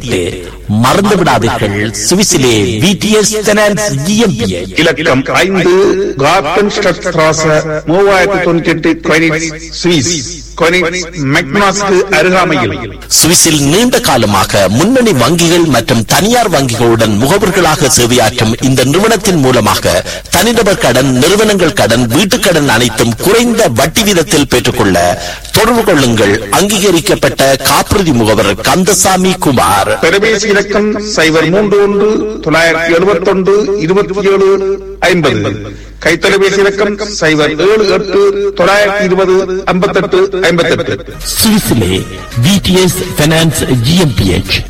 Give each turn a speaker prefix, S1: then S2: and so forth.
S1: எட்டு மறந்து விடாதீர்கள் சுவிஸிலே விடிஎஸ் ஃபைனான்ஸ் ஜிஎம்பிஎச்
S2: இலக்கம் ஐந்து கார்டன் ஸ்ட்ராச மூவாயிரத்தி தொண்ணூத்தி எட்டு கொயினிட்ஸ் சுவிஸ் கொயினிட்ஸ் மெக்னாஸ்க்கு அருகாமையில்
S1: சுவிஸில் நீண்ட காலமாக முன்னணி வங்கிகள் மற்றும் தனியார் வங்கிகளுடன் முகவர்களாக சேவையாற்றும் இந்த நிறுவனத்தின் மூலமாக தனிநபர் கடன் நிறுவனங்கள் கடன் வீட்டுக் கடன் அனைத்தும் குறைந்த வட்டி வீதத்தில் பெற்றுக்கொள்ள தொடர்பு கொள்ளுங்கள் அங்கீகரிக்கப்பட்ட காப்புறுதி முகவர் கந்தசாமி குமார்
S2: தொலைபேசி இலக்கம் சைபர் மூன்று ஒன்று தொள்ளாயிரத்தி எழுபத்தி ஒன்று இருபத்தி ஏழு ஐம்பது கைத்தொலைபேசி இலக்கம் சைபர் ஏழு எட்டு தொள்ளாயிரத்தி இருபது ஐம்பத்தெட்டு ஐம்பத்தெட்டு
S1: சுவிஸிலே விடிஎஸ் ஃபைனான்ஸ் ஜிஎம்பிஎச்